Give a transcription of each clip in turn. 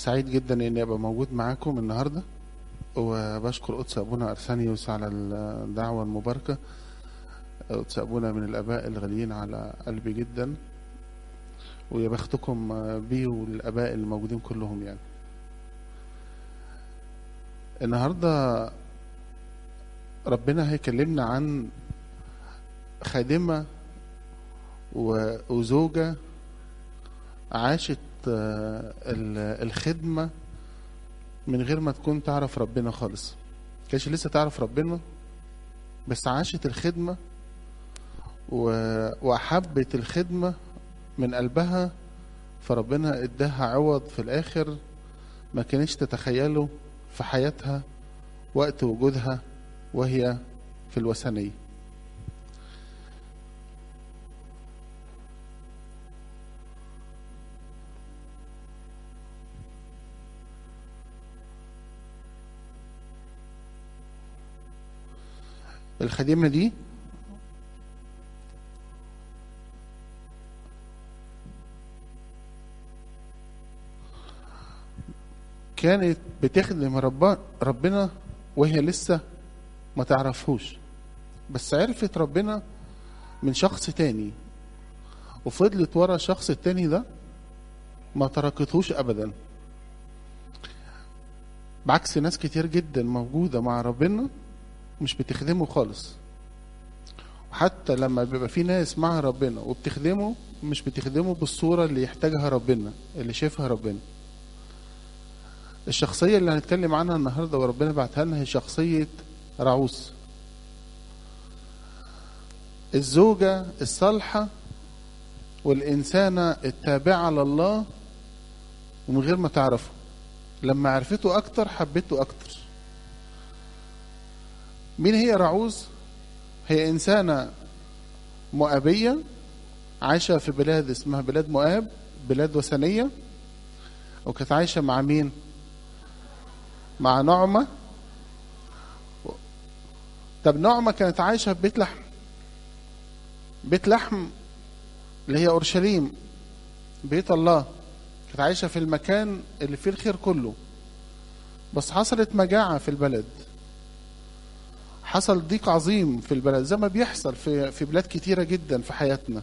سعيد جدا اني ابقى موجود معاكم النهارده وبشكر قدس ابونا ارسانيوس على الدعوه المباركه قدس ابونا من الاباء الغاليين على قلبي جدا ويا بختكم بيه والاباء الموجودين كلهم يعني النهارده ربنا هيكلمنا عن خادمه و- وزوجه عاشت آه، ال- الخدمة من غير ما تكون تعرف ربنا خالص كانش لسه تعرف ربنا بس عاشت الخدمة و- وأحبت الخدمة من قلبها فربنا اداها عوض في الآخر ما كانش تتخيله في حياتها وقت وجودها وهي في الوثنية الخادمة دي كانت بتخدم رب ربنا وهي لسه ما تعرفهوش بس عرفت ربنا من شخص تاني وفضلت ورا الشخص التاني ده ما تركتهوش ابدا بعكس ناس كتير جدا موجودة مع ربنا مش بتخدمه خالص وحتى لما بيبقى في ناس مع ربنا وبتخدمه مش بتخدمه بالصورة اللي يحتاجها ربنا اللي شايفها ربنا الشخصية اللي هنتكلم عنها النهاردة وربنا بعتها لنا هي شخصية رعوس الزوجة الصالحة والإنسانة التابعة لله ومن غير ما تعرفه لما عرفته أكتر حبته أكتر مين هي رعوز هي إنسانة مؤابية عايشة في بلاد اسمها بلاد مؤاب بلاد وثنية وكانت عايشة مع مين مع نعمة طب نعمة كانت عايشة في بيت لحم بيت لحم اللي هي أورشليم بيت الله كانت عايشة في المكان اللي فيه الخير كله بس حصلت مجاعة في البلد حصل ضيق عظيم في البلد زي ما بيحصل في في بلاد كتيرة جدا في حياتنا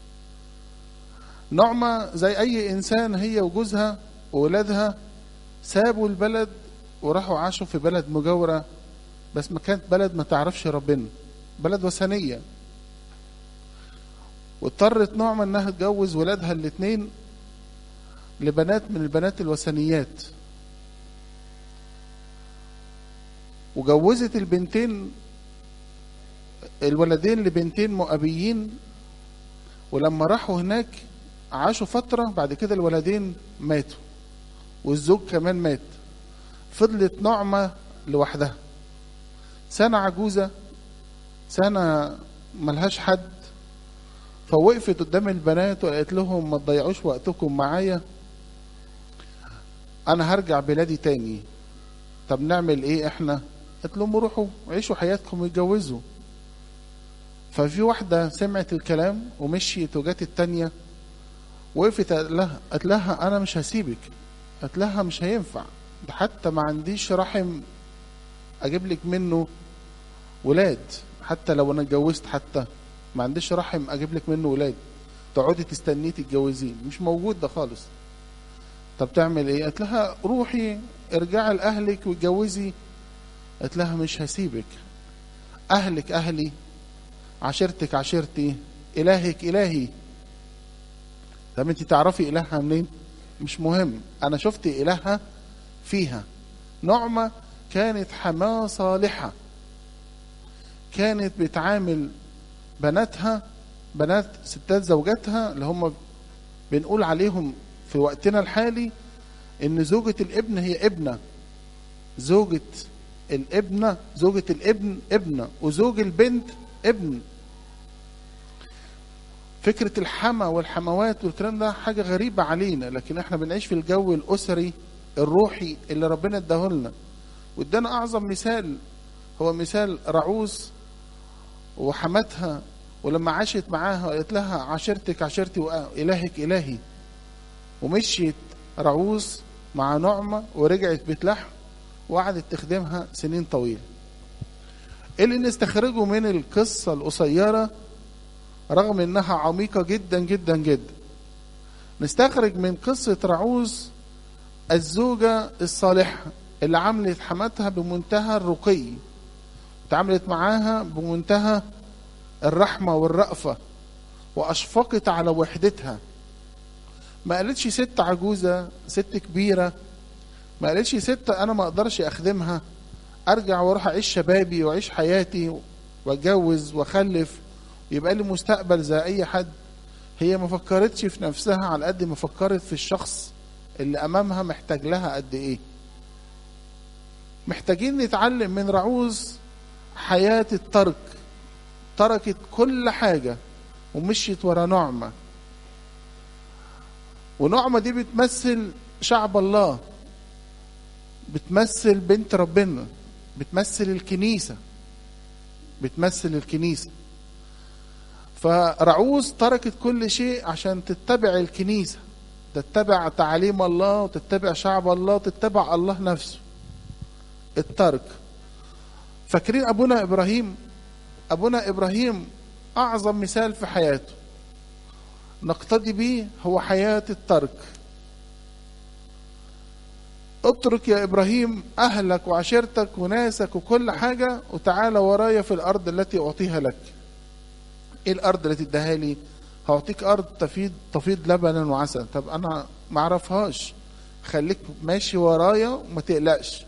نعمة زي أي إنسان هي وجوزها وولادها سابوا البلد وراحوا عاشوا في بلد مجاورة بس ما كانت بلد ما تعرفش ربنا بلد وثنية واضطرت نعمة انها تجوز ولادها الاتنين لبنات من البنات الوثنيات وجوزت البنتين الولدين لبنتين مؤبيين ولما راحوا هناك عاشوا فترة بعد كده الولدين ماتوا والزوج كمان مات فضلت نعمة لوحدها سنة عجوزة سنة ملهاش حد فوقفت قدام البنات وقالت لهم ما تضيعوش وقتكم معايا انا هرجع بلادي تاني طب نعمل ايه احنا قالت لهم روحوا عيشوا حياتكم واتجوزوا ففي واحدة سمعت الكلام ومشيت وجات التانية وقفت قالت لها قالت لها انا مش هسيبك قالت لها مش هينفع ده حتى ما عنديش رحم اجيب لك منه ولاد حتى لو انا اتجوزت حتى ما عنديش رحم اجيب لك منه ولاد تقعدي تستنيه تتجوزيه مش موجود ده خالص طب تعمل ايه قالت لها روحي ارجعي لاهلك واتجوزي قالت لها مش هسيبك اهلك اهلي عشيرتك عشيرتي الهك الهي طب انت تعرفي الهها منين مش مهم انا شفت الهها فيها نعمه كانت حماه صالحه كانت بتعامل بناتها بنات ستات زوجاتها اللي هم بنقول عليهم في وقتنا الحالي ان زوجة الابن هي ابنة زوجة الابنة زوجة الابن ابنة وزوج البنت ابن فكرة الحما والحموات والكلام ده حاجة غريبة علينا لكن احنا بنعيش في الجو الأسري الروحي اللي ربنا اداهولنا وادانا أعظم مثال هو مثال رعوز وحماتها ولما عاشت معاها قالت لها عشيرتك عشيرتي وإلهك إلهي ومشيت رعوز مع نعمة ورجعت بيت لحم وقعدت تخدمها سنين طويلة ايه اللي نستخرجه من القصة القصيرة رغم انها عميقة جدا جدا جدا نستخرج من قصة رعوز الزوجة الصالحة اللي عملت حماتها بمنتهى الرقي تعاملت معاها بمنتهى الرحمة والرأفة وأشفقت على وحدتها ما قالتش ست عجوزة ست كبيرة ما قالتش ست أنا ما أقدرش أخدمها أرجع وأروح أعيش شبابي وأعيش حياتي وأتجوز وأخلف يبقى لي مستقبل زي أي حد هي ما فكرتش في نفسها على قد ما فكرت في الشخص اللي أمامها محتاج لها قد إيه محتاجين نتعلم من رعوز حياة الترك تركت كل حاجة ومشيت ورا نعمة ونعمة دي بتمثل شعب الله بتمثل بنت ربنا بتمثل الكنيسة بتمثل الكنيسة فرعوز تركت كل شيء عشان تتبع الكنيسة تتبع تعاليم الله وتتبع شعب الله وتتبع الله نفسه الترك فاكرين أبونا إبراهيم أبونا إبراهيم أعظم مثال في حياته نقتدي به هو حياة الترك اترك يا إبراهيم أهلك وعشيرتك وناسك وكل حاجة وتعالى ورايا في الأرض التي أعطيها لك إيه الأرض التي اداها لي هعطيك أرض تفيض تفيض لبنا وعسل طب أنا ما أعرفهاش خليك ماشي ورايا وما تقلقش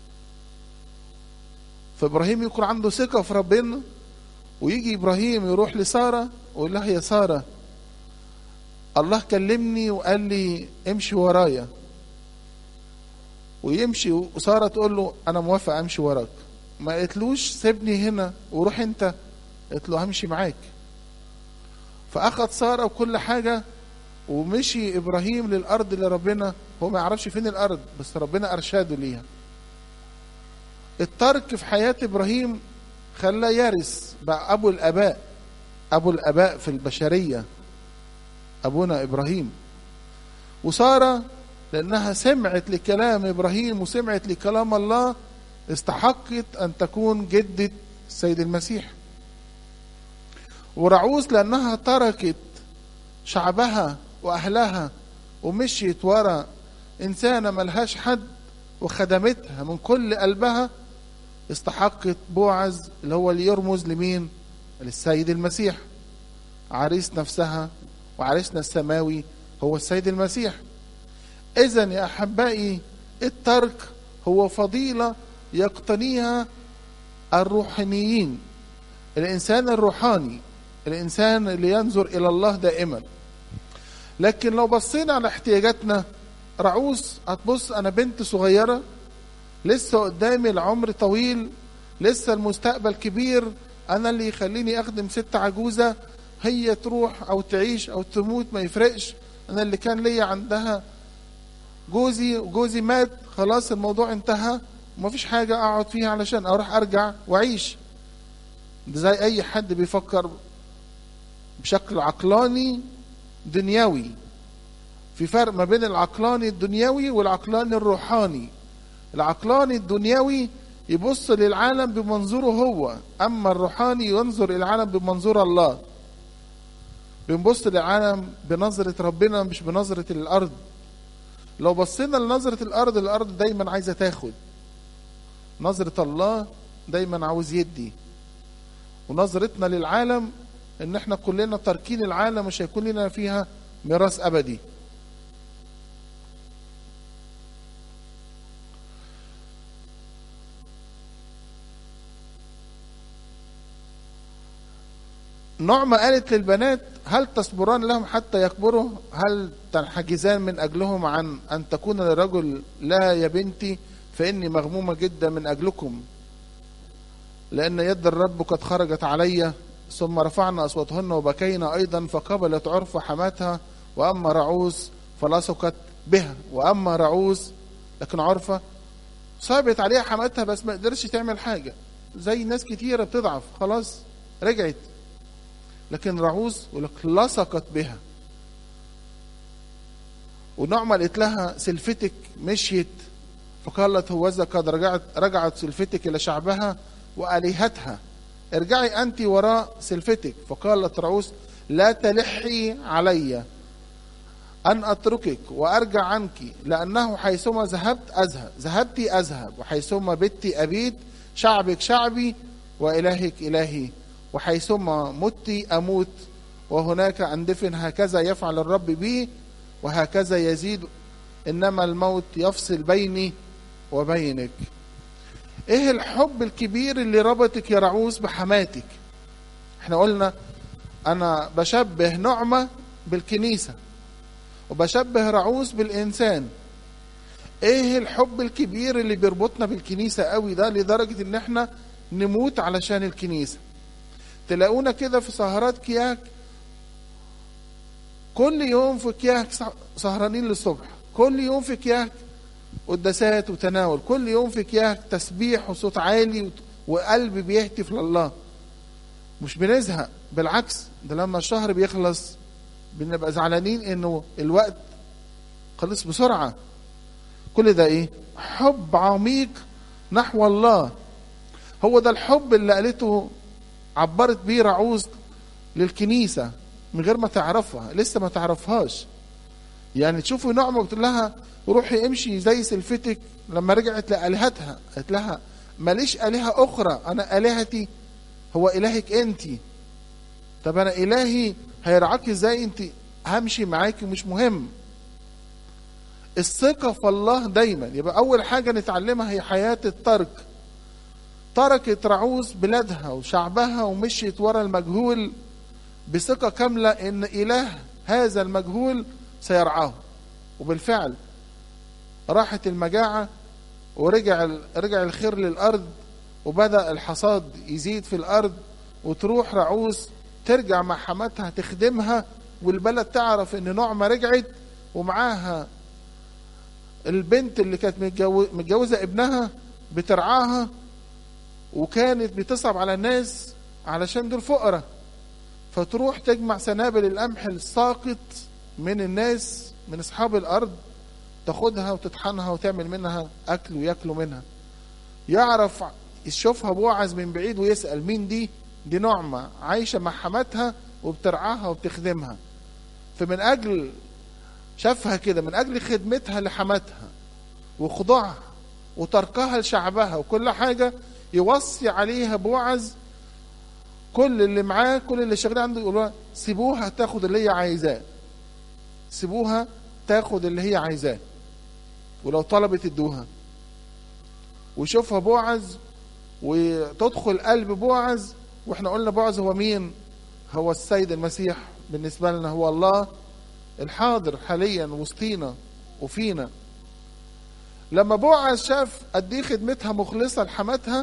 فإبراهيم يكون عنده ثقة في ربنا ويجي إبراهيم يروح لسارة ويقول لها يا سارة الله كلمني وقال لي امشي ورايا ويمشي وسارة تقول له أنا موافق أمشي وراك ما قلتلوش سيبني هنا وروح أنت قلت له همشي معاك فأخذ سارة وكل حاجة ومشي إبراهيم للأرض اللي ربنا هو ما يعرفش فين الأرض بس ربنا أرشاده ليها الترك في حياة إبراهيم خلاه يرث بقى أبو الآباء أبو الآباء في البشرية أبونا إبراهيم وسارة لأنها سمعت لكلام إبراهيم وسمعت لكلام الله استحقت أن تكون جدة السيد المسيح ورعوز لأنها تركت شعبها وأهلها ومشيت ورا إنسانة ملهاش حد وخدمتها من كل قلبها استحقت بوعز اللي هو اللي يرمز لمين للسيد المسيح عريس نفسها وعريسنا السماوي هو السيد المسيح اذا يا احبائي الترك هو فضيله يقتنيها الروحانيين الانسان الروحاني الانسان اللي ينظر الى الله دائما لكن لو بصينا على احتياجاتنا رعوس هتبص انا بنت صغيره لسه قدامي العمر طويل لسه المستقبل كبير انا اللي يخليني اخدم ست عجوزه هي تروح او تعيش او تموت ما يفرقش انا اللي كان ليا عندها جوزي وجوزي مات خلاص الموضوع انتهى ومفيش حاجة اقعد فيها علشان اروح ارجع واعيش ده زي اي حد بيفكر بشكل عقلاني دنيوي في فرق ما بين العقلاني الدنيوي والعقلاني الروحاني العقلاني الدنيوي يبص للعالم بمنظوره هو اما الروحاني ينظر العالم بمنظور الله بنبص للعالم بنظرة ربنا مش بنظرة الأرض لو بصينا لنظرة الأرض الأرض دايما عايزة تاخد نظرة الله دايما عاوز يدي ونظرتنا للعالم ان احنا كلنا تاركين العالم مش هيكون لنا فيها ميراث ابدي نعمة قالت للبنات هل تصبران لهم حتى يكبروا هل تنحجزان من أجلهم عن أن تكون للرجل لا يا بنتي فإني مغمومة جدا من أجلكم لأن يد الرب قد خرجت علي ثم رفعنا أصواتهن وبكينا أيضا فقبلت عرف حماتها وأما رعوز فلصقت بها وأما رعوز لكن عرفة صعبت عليها حماتها بس ما قدرتش تعمل حاجة زي ناس كتيرة بتضعف خلاص رجعت لكن رعوز ولك لصقت بها ونعمة قالت لها سلفتك مشيت فقالت هوذا قد رجعت رجعت سلفتك إلى شعبها وآلهتها ارجعي أنت وراء سلفتك فقالت رعوس لا تلحي علي أن أتركك وأرجع عنك لأنه حيثما ذهبت أذهب ذهبت أذهب وحيثما بت أبيت شعبك شعبي وإلهك إلهي وحيثما مت أموت وهناك أندفن هكذا يفعل الرب بي وهكذا يزيد إنما الموت يفصل بيني وبينك إيه الحب الكبير اللي ربطك يا رعوس بحماتك احنا قلنا أنا بشبه نعمة بالكنيسة وبشبه رعوس بالإنسان ايه الحب الكبير اللي بيربطنا بالكنيسة قوي ده لدرجة ان احنا نموت علشان الكنيسة تلاقونا كده في سهرات كياك كل يوم في كياك سهرانين للصبح كل يوم في كياك قداسات وتناول كل يوم في كياك تسبيح وصوت عالي وقلب بيهتف لله مش بنزهق بالعكس ده لما الشهر بيخلص بنبقى زعلانين انه الوقت خلص بسرعه كل ده ايه حب عميق نحو الله هو ده الحب اللي قالته عبرت بيه رعوز للكنيسة من غير ما تعرفها لسه ما تعرفهاش يعني تشوفوا نعمة وتقول لها روحي امشي زي سلفتك لما رجعت لآلهتها قالت لها ماليش آلهة أخرى أنا آلهتي هو إلهك أنت طب أنا إلهي هيرعاك ازاي أنت همشي معاكي مش مهم الثقة في الله دايما يبقى أول حاجة نتعلمها هي حياة الترك تركت رعوز بلادها وشعبها ومشيت ورا المجهول بثقة كاملة إن إله هذا المجهول سيرعاه وبالفعل راحت المجاعة ورجع رجع الخير للأرض وبدأ الحصاد يزيد في الأرض وتروح رعوز ترجع مع حماتها تخدمها والبلد تعرف إن نعمة رجعت ومعاها البنت اللي كانت متجوزة ابنها بترعاها وكانت بتصعب على الناس علشان دول فقراء فتروح تجمع سنابل القمح الساقط من الناس من اصحاب الارض تاخدها وتطحنها وتعمل منها اكل وياكلوا منها يعرف يشوفها بوعز من بعيد ويسال مين دي دي نعمه عايشه مع حماتها وبترعاها وبتخدمها فمن اجل شافها كده من اجل خدمتها لحماتها وخضوعها وتركها لشعبها وكل حاجه يوصي عليها بوعز كل اللي معاه كل اللي شغالين عنده يقولوا سيبوها تاخد اللي هي عايزاه سيبوها تاخد اللي هي عايزاه ولو طلبت ادوها ويشوفها بوعز وتدخل قلب بوعز واحنا قلنا بوعز هو مين هو السيد المسيح بالنسبة لنا هو الله الحاضر حاليا وسطينا وفينا لما بوعز شاف قد ايه خدمتها مخلصة لحماتها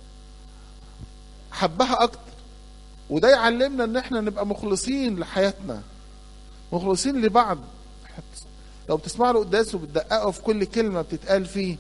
حبها اكتر وده يعلمنا ان احنا نبقى مخلصين لحياتنا مخلصين لبعض لو بتسمعوا القداس وبتدققوا في كل كلمة بتتقال فيه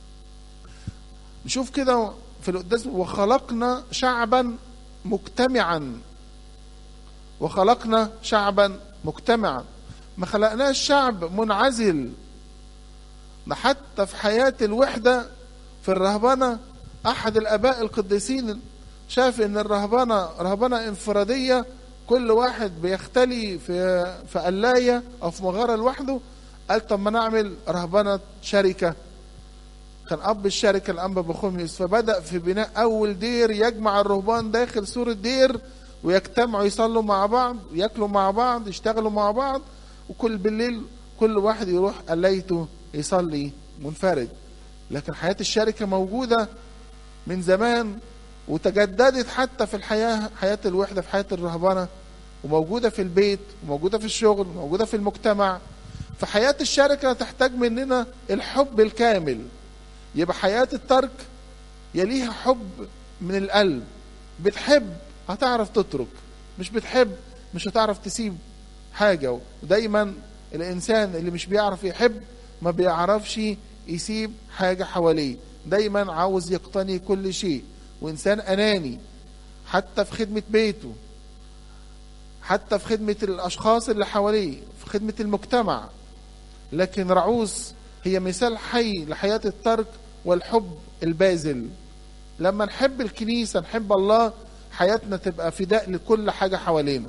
نشوف كده في القداس وخلقنا شعبا مجتمعا وخلقنا شعبا مجتمعا ما خلقناش شعب منعزل ده حتى في حياة الوحدة في الرهبنة أحد الآباء القديسين شاف إن الرهبنة رهبنة انفرادية كل واحد بيختلي في في قلاية أو في مغارة لوحده قال طب ما نعمل رهبنة شركة كان أب الشركة الأنبا بخوميوس فبدأ في بناء أول دير يجمع الرهبان داخل سور الدير ويجتمعوا يصلوا مع بعض وياكلوا مع بعض يشتغلوا مع بعض وكل بالليل كل واحد يروح قلايته يصلي منفرد لكن حياة الشركة موجودة من زمان وتجددت حتى في الحياة حياة الوحدة في حياة الرهبنة وموجودة في البيت وموجودة في الشغل وموجودة في المجتمع فحياة الشركة تحتاج مننا الحب الكامل يبقى حياة الترك يليها حب من القلب بتحب هتعرف تترك مش بتحب مش هتعرف تسيب حاجة ودايما الإنسان اللي مش بيعرف يحب ما بيعرفش يسيب حاجة حواليه دايما عاوز يقتني كل شيء وإنسان أناني حتى في خدمة بيته حتى في خدمة الأشخاص اللي حواليه في خدمة المجتمع لكن رعوز هي مثال حي لحياة الترك والحب البازل لما نحب الكنيسة نحب الله حياتنا تبقى فداء لكل حاجة حوالينا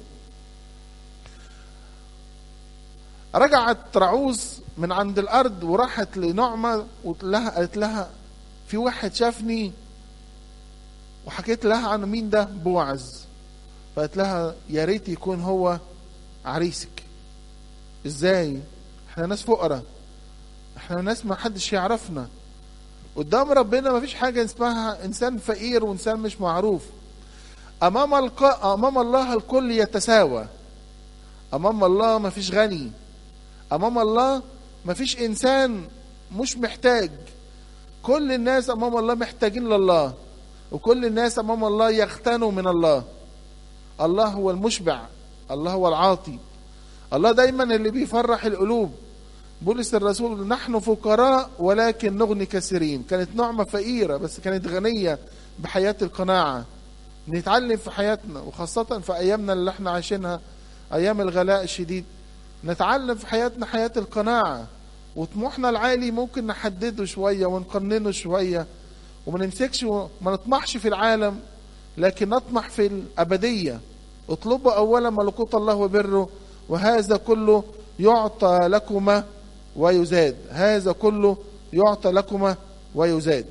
رجعت رعوز من عند الأرض وراحت لنعمة ولها قالت لها في واحد شافني وحكيت لها عن مين ده بوعز فقالت لها يا ريت يكون هو عريسك ازاي احنا ناس فقراء احنا ناس ما حدش يعرفنا قدام ربنا ما فيش حاجة اسمها انسان فقير وانسان مش معروف امام الق... امام الله الكل يتساوى امام الله ما فيش غني امام الله ما فيش انسان مش محتاج كل الناس امام الله محتاجين لله وكل الناس امام الله يغتنوا من الله الله هو المشبع الله هو العاطي الله دايما اللي بيفرح القلوب بولس الرسول نحن فقراء ولكن نغني كثيرين كانت نعمة فقيرة بس كانت غنية بحياة القناعة نتعلم في حياتنا وخاصة في أيامنا اللي احنا عايشينها أيام الغلاء الشديد نتعلم في حياتنا حياة القناعة وطموحنا العالي ممكن نحدده شوية ونقننه شوية وما نمسكش وما نطمحش في العالم لكن نطمح في الأبدية اطلبوا أولا ملكوت الله وبره وهذا كله يعطى لكما ويزاد هذا كله يعطى لكما ويزاد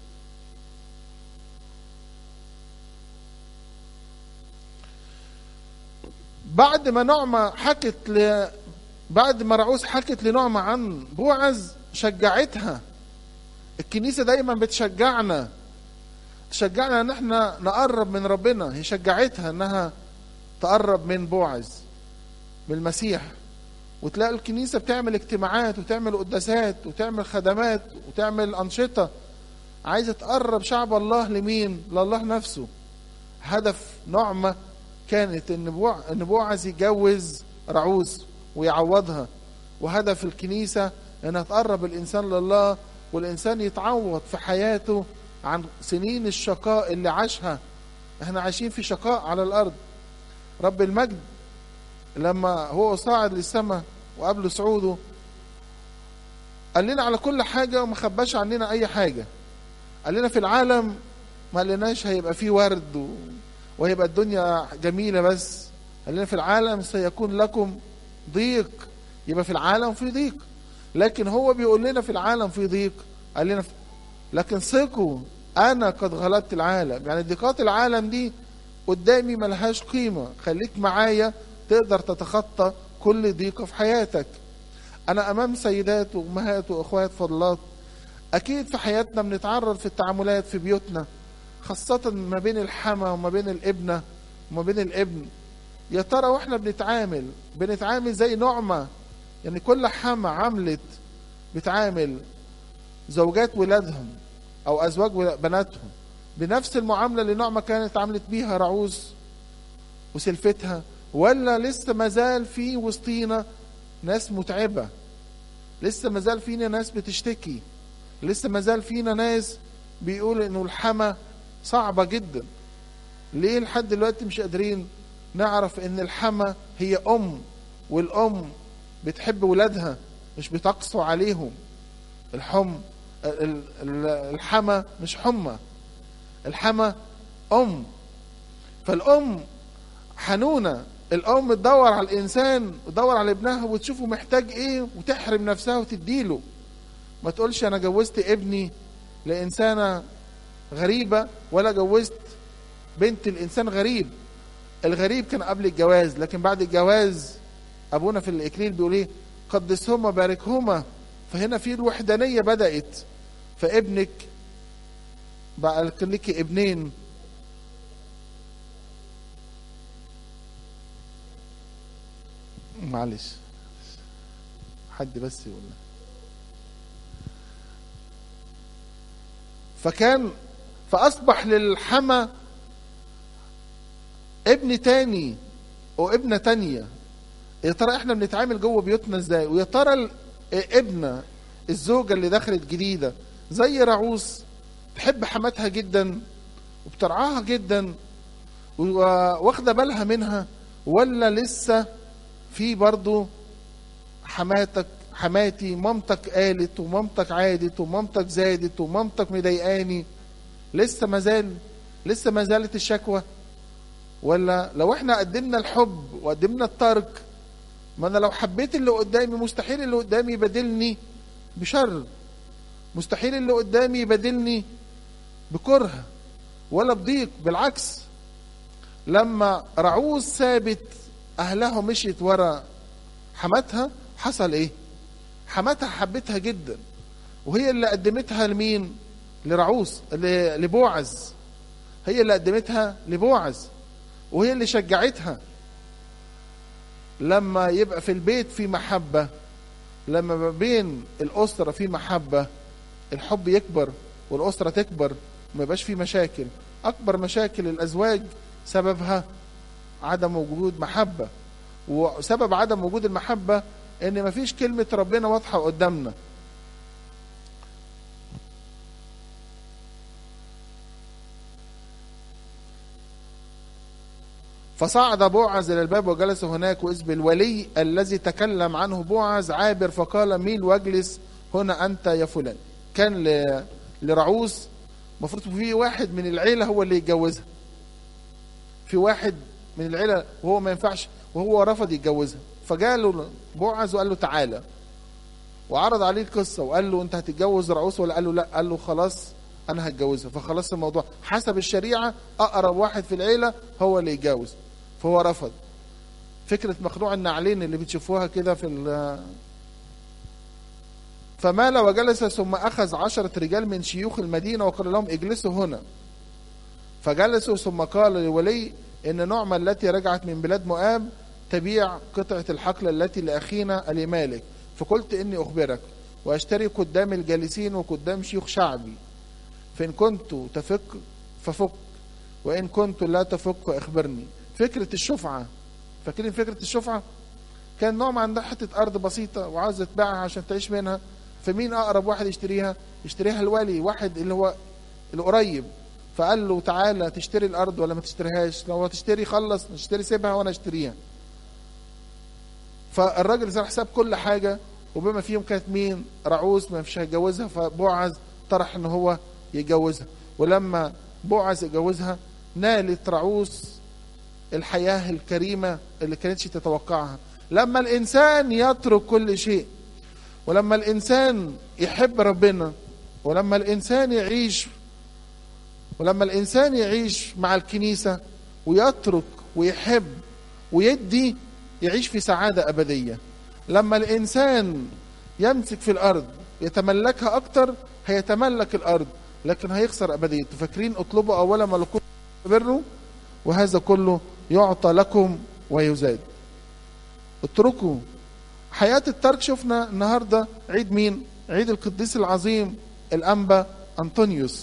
بعد ما نعمة حكت ل... بعد ما رعوز حكت لنعمة عن بوعز شجعتها الكنيسة دايما بتشجعنا تشجعنا ان احنا نقرب من ربنا هي شجعتها انها تقرب من بوعز من المسيح وتلاقي الكنيسة بتعمل اجتماعات وتعمل قداسات وتعمل خدمات وتعمل أنشطة عايزة تقرب شعب الله لمين؟ لله نفسه هدف نعمة كانت ان بوع ان بوعز يتجوز رعوز ويعوضها وهدف الكنيسة انها تقرب الانسان لله والانسان يتعوض في حياته عن سنين الشقاء اللي عاشها احنا عايشين في شقاء على الارض رب المجد لما هو صاعد للسماء وقبل صعوده قال لنا على كل حاجة وما خباش عننا أي حاجة قال لنا في العالم ما قالناش هيبقى فيه ورد و... وهيبقى الدنيا جميلة بس قال لنا في العالم سيكون لكم ضيق يبقى في العالم في ضيق لكن هو بيقول لنا في العالم في ضيق قال لنا في... لكن ثقوا أنا قد غلبت العالم يعني ضيقات العالم دي قدامي ملهاش قيمة خليك معايا تقدر تتخطى كل ضيقة في حياتك أنا أمام سيدات وأمهات وأخوات فضلات أكيد في حياتنا بنتعرض في التعاملات في بيوتنا خاصة ما بين الحما وما بين الابنة وما بين الابن يا ترى واحنا بنتعامل بنتعامل زي نعمة يعني كل حما عملت بتعامل زوجات ولادهم أو أزواج بناتهم بنفس المعاملة اللي نعمة كانت عملت بيها رعوز وسلفتها ولا لسه مازال في وسطينا ناس متعبة لسه مازال فينا ناس بتشتكي لسه مازال فينا ناس بيقول انه الحما صعبة جدا ليه لحد دلوقتي مش قادرين نعرف ان الحما هي ام والام بتحب ولادها مش بتقسو عليهم الحم الحما مش حمى الحما ام فالام حنونة الأم تدور على الإنسان تدور على ابنها وتشوفه محتاج إيه وتحرم نفسها وتديله ما تقولش أنا جوزت ابني لإنسانة غريبة ولا جوزت بنت الإنسان غريب الغريب كان قبل الجواز لكن بعد الجواز أبونا في الإكليل بيقول إيه قدسهما باركهما فهنا في الوحدانية بدأت فابنك بقى لك ابنين معلش حد بس يقول فكان فأصبح للحما ابن تاني وابنة تانية يا ترى احنا بنتعامل جوه بيوتنا ازاي ويا ترى ابنة الزوجة اللي دخلت جديدة زي رعوس تحب حماتها جدا وبترعاها جدا واخدة بالها منها ولا لسه في برضو حماتك حماتي مامتك قالت ومامتك عادت ومامتك زادت ومامتك مضايقاني لسه ما زال لسه ما زالت الشكوى ولا لو احنا قدمنا الحب وقدمنا الترك ما انا لو حبيت اللي قدامي مستحيل اللي قدامي يبادلني بشر مستحيل اللي قدامي يبادلني بكره ولا بضيق بالعكس لما رعوز سابت اهلها ومشيت ورا حماتها حصل ايه حماتها حبتها جدا وهي اللي قدمتها لمين لرعوس ل- لبوعز هي اللي قدمتها لبوعز وهي اللي شجعتها لما يبقى في البيت في محبة لما ما بين الأسرة في محبة الحب يكبر والأسرة تكبر وما يبقاش في مشاكل أكبر مشاكل الأزواج سببها عدم وجود محبة وسبب عدم وجود المحبة إن مفيش كلمة ربنا واضحة قدامنا فصعد بوعز إلى الباب وجلس هناك وإذ بالولي الذي تكلم عنه بوعز عابر فقال ميل واجلس هنا أنت يا فلان كان ل- لرعوز المفروض في واحد من العيلة هو اللي يتجوزها في واحد من العيلة وهو ما ينفعش وهو رفض يتجوزها فجاله بوعز وقال له تعالى وعرض عليه القصة وقال له أنت هتتجوز رعوز ولا قال له لا قال له خلاص أنا هتجوزها فخلاص الموضوع حسب الشريعة أقرب واحد في العيلة هو اللي يتجوز فهو رفض فكرة مخلوع النعلين اللي بتشوفوها كده في ال- فمال وجلس ثم أخذ عشرة رجال من شيوخ المدينة وقال لهم اجلسوا هنا فجلسوا ثم قال لولي إن نعمة التي رجعت من بلاد مؤاب تبيع قطعة الحقل التي لأخينا لمالك فقلت إني أخبرك وأشتري قدام الجالسين وقدام شيوخ شعبي فإن كنت تفك ففك وإن كنت لا تفك فاخبرني فكرة الشفعة فاكرين فكرة الشفعة كان نوع عندها حتة أرض بسيطة وعاوزة تبيعها عشان تعيش منها فمين أقرب واحد يشتريها يشتريها الولي واحد اللي هو القريب فقال له تعالى تشتري الأرض ولا ما تشتريهاش لو هتشتري خلص اشتري سيبها وأنا اشتريها فالراجل راح ساب كل حاجة وبما فيهم كانت مين رعوز ما فيش هيتجوزها فبوعز طرح ان هو يتجوزها ولما بوعز يتجوزها نالت رعوز الحياة الكريمة اللي كانتش تتوقعها لما الإنسان يترك كل شيء ولما الإنسان يحب ربنا ولما الإنسان يعيش ولما الإنسان يعيش مع الكنيسة ويترك ويحب ويدي يعيش في سعادة أبدية لما الإنسان يمسك في الأرض يتملكها أكتر هيتملك الأرض لكن هيخسر أبديته فاكرين اطلبوا أولا ملكوت بره وهذا كله يعطى لكم ويزاد اتركوا حياة الترك شفنا النهاردة عيد مين عيد القديس العظيم الأنبا أنطونيوس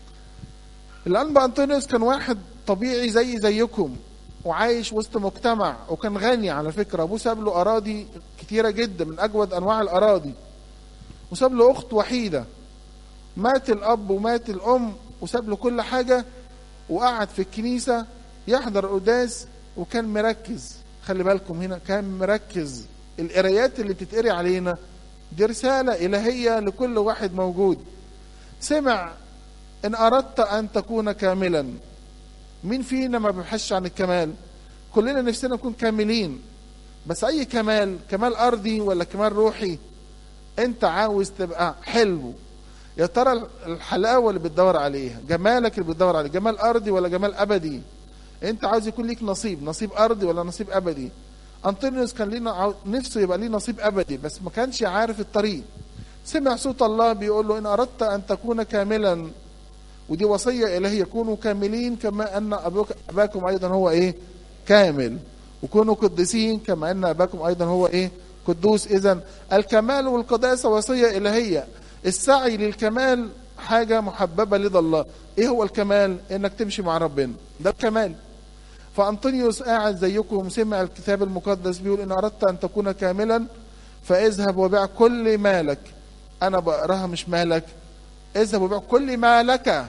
الأنبا أنطونيوس كان واحد طبيعي زي زيكم وعايش وسط مجتمع وكان غني على فكرة أبوه ساب له أراضي كتيرة جدا من أجود أنواع الأراضي وساب له أخت وحيدة مات الأب ومات الأم وساب له كل حاجة وقعد في الكنيسة يحضر قداس وكان مركز خلي بالكم هنا كان مركز القرايات اللي بتتقري علينا دي رسالة إلهية لكل واحد موجود سمع إن أردت أن تكون كاملا مين فينا ما بيبحثش عن الكمال كلنا نفسنا نكون كاملين بس أي كمال كمال أرضي ولا كمال روحي أنت عاوز تبقى حلو يا ترى الحلاوة اللي بتدور عليها جمالك اللي بتدور عليه جمال أرضي ولا جمال أبدي أنت عاوز يكون ليك نصيب نصيب أرضي ولا نصيب أبدي أنطونيوس كان ليه عاو- نفسه يبقى ليه نصيب أبدي بس ما كانش عارف الطريق سمع صوت الله بيقول له إن أردت أن تكون كاملا ودي وصية إلهية كونوا كاملين كما أن أبوك أباكم أيضا هو إيه كامل وكونوا قديسين كما أن أباكم أيضا هو إيه قدوس إذا الكمال والقداسة وصية إلهية السعي للكمال حاجة محببة لدى الله إيه هو الكمال إنك تمشي مع ربنا ده الكمال فأنطونيوس قاعد زيكم سمع الكتاب المقدس بيقول إن أردت أن تكون كاملا فاذهب وبيع كل مالك أنا بقراها مش مالك اذهب وبيع كل ما لك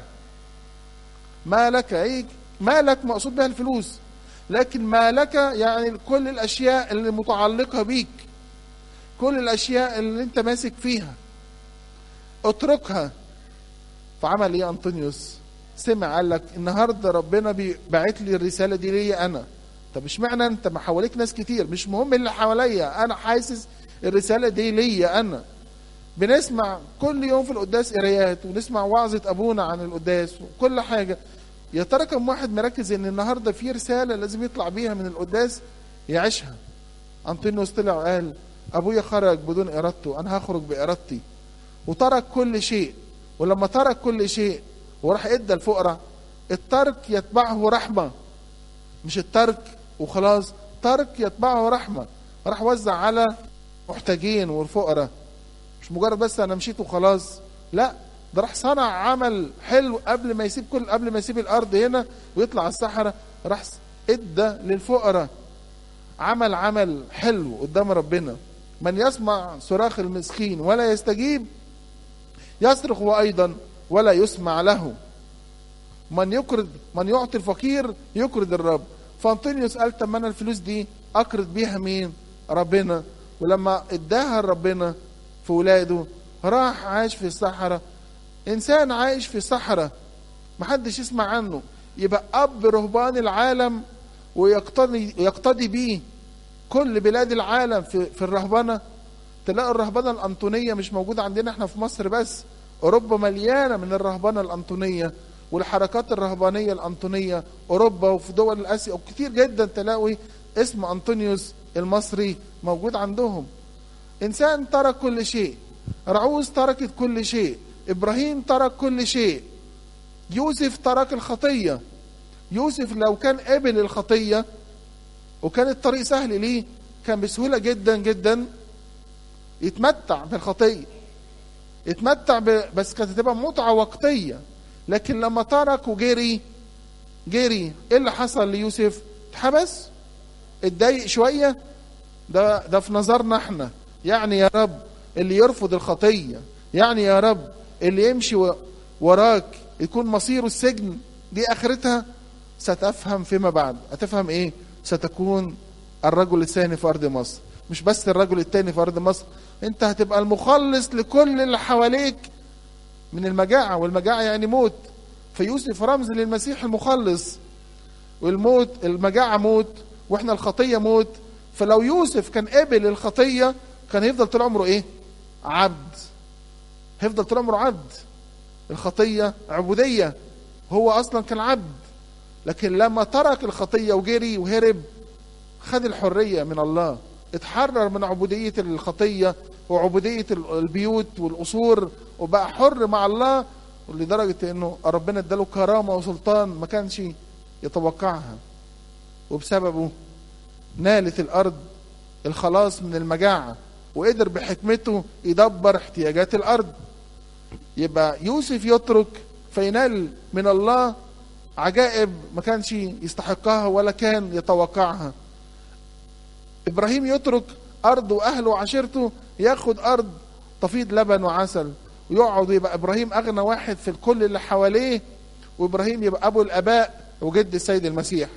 ما لك ايه مالك مقصود بها الفلوس لكن ما لك يعني كل الاشياء اللي متعلقه بيك كل الاشياء اللي انت ماسك فيها اتركها فعمل ايه انطونيوس سمع قال لك النهارده ربنا باعت لي الرساله دي ليا انا طب اشمعنى انت ما حواليك ناس كتير مش مهم اللي حواليا انا حاسس الرساله دي ليا انا بنسمع كل يوم في القداس قرايات ونسمع وعظه ابونا عن القداس وكل حاجه يا ترى كم واحد مركز ان النهارده في رساله لازم يطلع بيها من القداس يعيشها انطونيوس طلع وقال ابويا خرج بدون ارادته انا هخرج بارادتي وترك كل شيء ولما ترك كل شيء وراح ادى الفقراء الترك يتبعه رحمه مش الترك وخلاص ترك يتبعه رحمه راح وزع على محتاجين والفقراء مش مجرد بس انا مشيت وخلاص لا ده راح صنع عمل حلو قبل ما يسيب كل قبل ما يسيب الارض هنا ويطلع الصحراء راح ادى للفقراء عمل عمل حلو قدام ربنا من يسمع صراخ المسكين ولا يستجيب يصرخ وايضا ولا يسمع له من يقرض من يعطي الفقير يقرض الرب فانطونيوس قال طب انا الفلوس دي اقرض بيها مين ربنا ولما اداها لربنا في ولاده راح عاش في الصحراء انسان عايش في الصحراء محدش يسمع عنه يبقى اب رهبان العالم ويقتدي يقتدي بيه كل بلاد العالم في في الرهبنه تلاقي الرهبنه الانطونيه مش موجوده عندنا احنا في مصر بس اوروبا مليانه من الرهبنه الانطونيه والحركات الرهبانيه الانطونيه اوروبا وفي دول اسيا وكتير جدا تلاقي اسم انطونيوس المصري موجود عندهم انسان ترك كل شيء رعوز تركت كل شيء ابراهيم ترك كل شيء يوسف ترك الخطيه يوسف لو كان قبل الخطيه وكان الطريق سهل ليه كان بسهوله جدا جدا يتمتع بالخطيه يتمتع ب... بس كانت هتبقى متعه وقتيه لكن لما ترك وجري جري ايه اللي حصل ليوسف اتحبس اتضايق شويه ده ده في نظرنا احنا يعني يا رب اللي يرفض الخطيه يعني يا رب اللي يمشي وراك يكون مصيره السجن دي اخرتها ستفهم فيما بعد هتفهم ايه ستكون الرجل الثاني في ارض مصر مش بس الرجل الثاني في ارض مصر انت هتبقى المخلص لكل اللي حواليك من المجاعة والمجاعة يعني موت فيوسف رمز للمسيح المخلص والموت المجاعة موت واحنا الخطية موت فلو يوسف كان قبل الخطية كان هيفضل طول عمره ايه عبد هيفضل طول عمره عبد الخطية عبودية هو اصلا كان عبد لكن لما ترك الخطية وجري وهرب خد الحرية من الله اتحرر من عبودية الخطية وعبودية البيوت والقصور وبقى حر مع الله لدرجة انه ربنا اداله كرامة وسلطان ما كانش يتوقعها وبسببه نالت الارض الخلاص من المجاعة وقدر بحكمته يدبر احتياجات الارض يبقى يوسف يترك فينال من الله عجائب ما كانش يستحقها ولا كان يتوقعها ابراهيم يترك ارضه واهله وعشيرته ياخد ارض تفيض لبن وعسل ويقعد يبقى ابراهيم اغنى واحد في الكل اللي حواليه وابراهيم يبقى ابو الاباء وجد السيد المسيح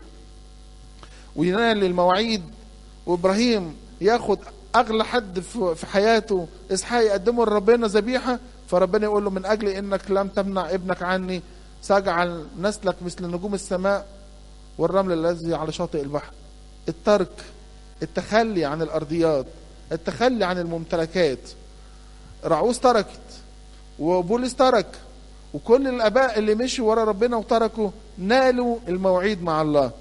وينال المواعيد وابراهيم ياخد اغلى حد في حياته اسحاق يقدمه لربنا ذبيحه فربنا يقول له من اجل انك لم تمنع ابنك عني ساجعل نسلك مثل نجوم السماء والرمل الذي على شاطئ البحر الترك التخلي عن الارضيات التخلي عن الممتلكات رعوز تركت وبولس ترك وكل الاباء اللي مشوا ورا ربنا وتركوا نالوا المواعيد مع الله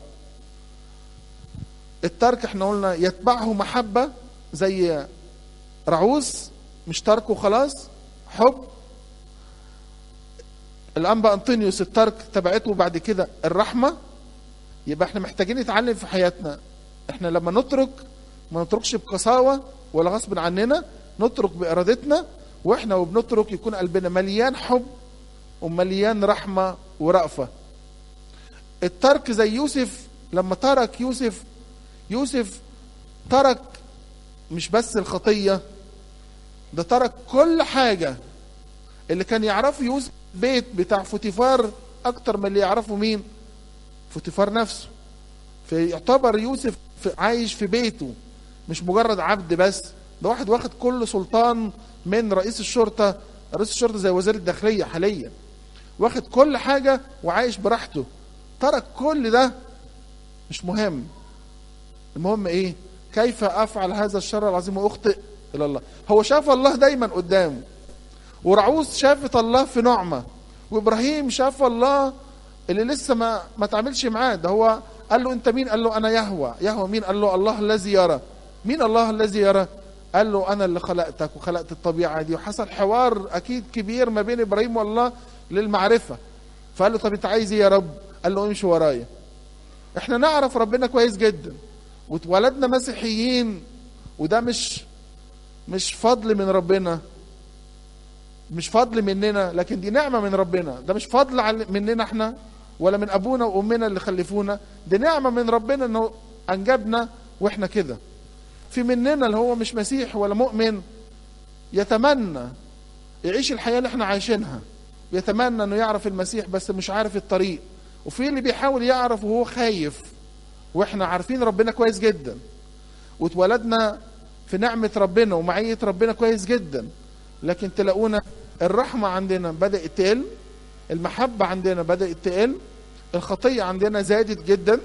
الترك احنا قلنا يتبعه محبة زي رعوز مش تركه خلاص حب الانبا انطونيوس الترك تبعته بعد كده الرحمة يبقى احنا محتاجين نتعلم في حياتنا احنا لما نترك ما نتركش بقساوة ولا غصب عننا نترك بإرادتنا واحنا وبنترك يكون قلبنا مليان حب ومليان رحمة ورأفة الترك زي يوسف لما ترك يوسف يوسف ترك مش بس الخطية ده ترك كل حاجة اللي كان يعرفه يوسف بيت بتاع فوتيفار أكتر من اللي يعرفه مين فوتيفار نفسه فيعتبر يوسف عايش في بيته مش مجرد عبد بس ده واحد واخد كل سلطان من رئيس الشرطه رئيس الشرطه زي وزير الداخليه حاليا واخد كل حاجه وعايش براحته ترك كل ده مش مهم المهم ايه كيف افعل هذا الشر العظيم واخطئ الى الله هو شاف الله دايما قدامه ورعوز شافت الله في نعمه وابراهيم شاف الله اللي لسه ما ما تعملش معاه ده هو قال له انت مين قال له انا يهوى يهوى مين قال له الله الذي يرى مين الله الذي يرى قال له انا اللي خلقتك وخلقت الطبيعه دي وحصل حوار اكيد كبير ما بين ابراهيم والله للمعرفه فقال له طب انت عايز ايه يا رب قال له امشي ورايا احنا نعرف ربنا كويس جدا واتولدنا مسيحيين وده مش مش فضل من ربنا مش فضل مننا لكن دي نعمة من ربنا ده مش فضل عل- مننا احنا ولا من ابونا وامنا اللي خلفونا دي نعمة من ربنا انه انجبنا واحنا كده في مننا اللي هو مش مسيح ولا مؤمن يتمنى يعيش الحياة اللي احنا عايشينها ويتمنى انه يعرف المسيح بس مش عارف الطريق وفي اللي بيحاول يعرف وهو خايف واحنا عارفين ربنا كويس جدا واتولدنا في نعمة ربنا ومعية ربنا كويس جدا لكن تلاقونا الرحمة عندنا بدأت تقل المحبة عندنا بدأت تقل الخطية عندنا زادت جدا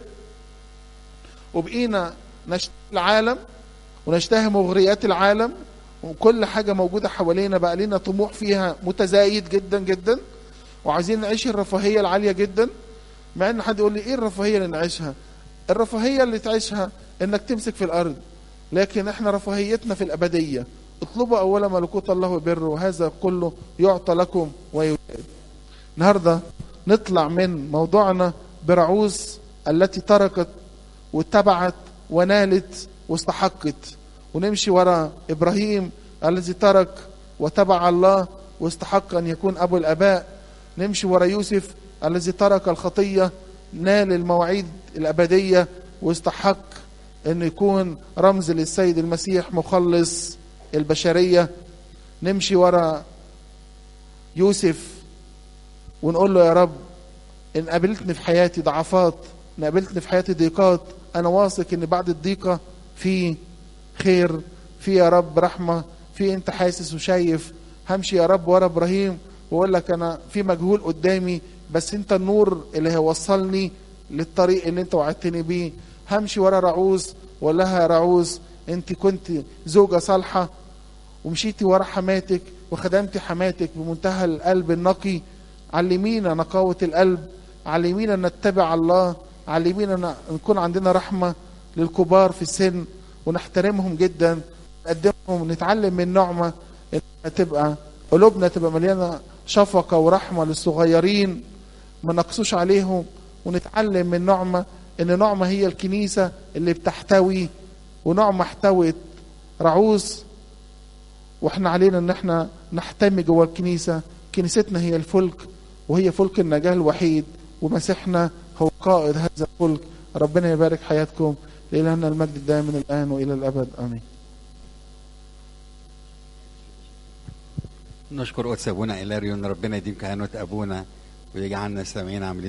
وبقينا نشتهي العالم ونشتهي مغريات العالم وكل حاجة موجودة حوالينا بقى لنا طموح فيها متزايد جدا جدا وعايزين نعيش الرفاهية العالية جدا مع ان حد يقول لي ايه الرفاهية اللي نعيشها الرفاهية اللي تعيشها انك تمسك في الارض لكن احنا رفاهيتنا في الابدية اطلبوا اولا ملكوت الله وبره وهذا كله يعطى لكم ويزاد النهارده نطلع من موضوعنا برعوز التي تركت واتبعت ونالت واستحقت ونمشي وراء ابراهيم الذي ترك وتبع الله واستحق ان يكون ابو الاباء نمشي وراء يوسف الذي ترك الخطيه نال المواعيد الابديه واستحق انه يكون رمز للسيد المسيح مخلص البشريه نمشي وراء يوسف ونقول له يا رب ان قابلتني في حياتي ضعفات ان قابلتني في حياتي ضيقات انا واثق ان بعد الضيقه في خير في يا رب رحمه في انت حاسس وشايف همشي يا رب ورا ابراهيم واقول لك انا في مجهول قدامي بس انت النور اللي هيوصلني للطريق اللي انت وعدتني بيه همشي ورا رعوز واقول لها يا رعوز انت كنت زوجه صالحه ومشيتي ورا حماتك وخدمتي حماتك بمنتهى القلب النقي علمينا نقاوة القلب علمينا ان نتبع الله علمينا ان نكون عندنا رحمة للكبار في السن ونحترمهم جدا نقدمهم ونتعلم من نعمة إنها تبقى قلوبنا تبقى مليانة شفقة ورحمة للصغيرين ما نقصوش عليهم ونتعلم من نعمة ان نعمة هي الكنيسة اللي بتحتوي ونعمة احتوت رعوز واحنا علينا ان احنا نحتمي جوه الكنيسة كنيستنا هي الفلك وهي فلك النجاة الوحيد ومسيحنا هو قائد هذا الفلك ربنا يبارك حياتكم لإلهنا المجد دائما الآن وإلى الأبد آمين نشكر قدس ابونا الاريون ربنا يديم كهنوت ابونا ويجعلنا سامعين عاملين